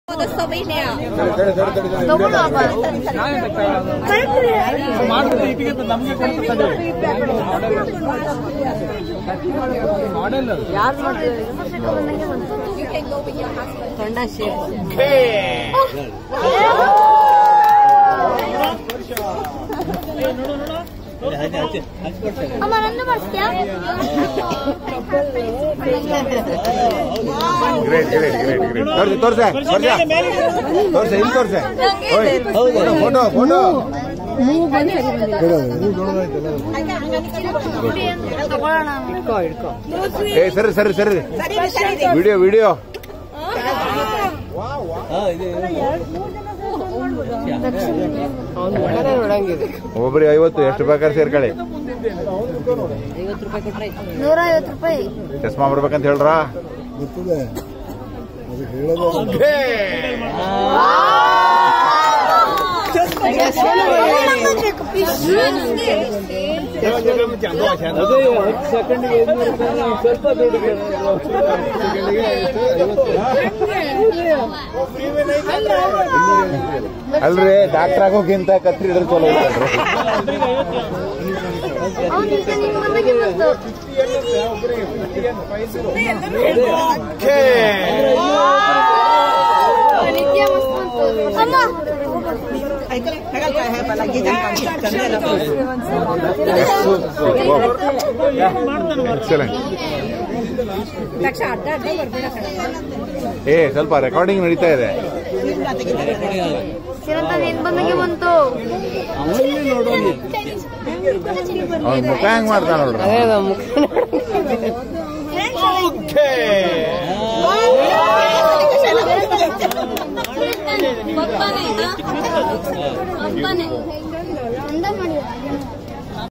얻었어 왜냐? ಮಾಡಿದ್ರೆ ಇದಕ್ಕೆ ನಮಗೆ ಕೊಡ್ತಾರೆ ಮಾಡೆಲ್ ಯಾರು ಮಾಡ್ತಿದ್ದಾರೆ You can go with your husband. ಗಂಡಾಶಿ ಅಮ್ಮ ನಂದು ಮಾಡಿಸ್ತೀಯಾ ಗ್ರೇಟ್ ಗ್ರೇಟ್ ಗ್ರೇಟ್ ಗ್ರೇಟ್ ತೋರ್ಸಿ ತೋರ್ಸ ತೋರ್ಸ ತೋರ್ಸ ಇಲ್ಲಿ ತೋರ್ಸ ಫೋಟೋ ಫೋಟೋ ತಗೊಳ್ಳೋಣ ಇಟ್ಕೋ ಇಟ್ಕೋ ಏ ಸರಿ ಸರಿ ಸರಿ ವಿಡಿಯೋ ವಿಡಿಯೋ ಅವ್ನು ಮುಖನೇ ನೋಡಂಗಿದೆ ಒಬ್ಬರಿಗೆ ಐವತ್ತು ಎಷ್ಟು ಬೇಕಾದ್ರೆ ಸೇರ್ಕೊಳ್ಳಿ ಐವತ್ತು ರೂಪಾಯಿ ಕೊಟ್ರೆ ಆಯ್ತು. ನೂರ ಐವತ್ತು ರೂಪಾಯಿ ಚಸ್ಮಾ ಬರ್ಬೇಕಂತ ಹೇಳ್ರ ಅದೇ ಹತ್ತು ಸೆಕೆಂಡ್ಗೆ ಐನೂರು ರೂಪಾಯಿ ನಾವು ಸ್ವಲ್ಪ ದುಡ್ಡು ಅಲ್ರಿ ಡಾಕ್ಟರ್ ಆಗೋಕ್ಕಿಂತ ಕತ್ರಿ ಹಿಡಿದ್ರೆ ಚಲೋ ಐತಲ್ರಿ ಅವ್ನು ಈಗ ನಿನ್ ಮನೆಗೆ ಬಂತು ನಿತ್ಯ ಮಸ್ತ್ ಬಂತು ಅಮ್ಮ ಎಕ್ಸಲೆಂಟ್ ಏ ಸ್ವಲ್ಪ ರೆಕಾರ್ಡಿಂಗ್ ನಡೀತಾ ಇದೆ ಚಿರಂತ ನಿನ್ ಬಂದಂಗೆ ಬಂತು ಅವನಲ್ಲಿ ನೋಡೋಣ ಅವ್ನ ಮುಖ ಹೆಂಗ್ ಮಾಡ್ತಾನ ನೋಡ್ರಿ ಅದೇ ನಮ್ಮ ಮುಖ ಪಪ್ಪನೇ ಪಪ್ಪನೇ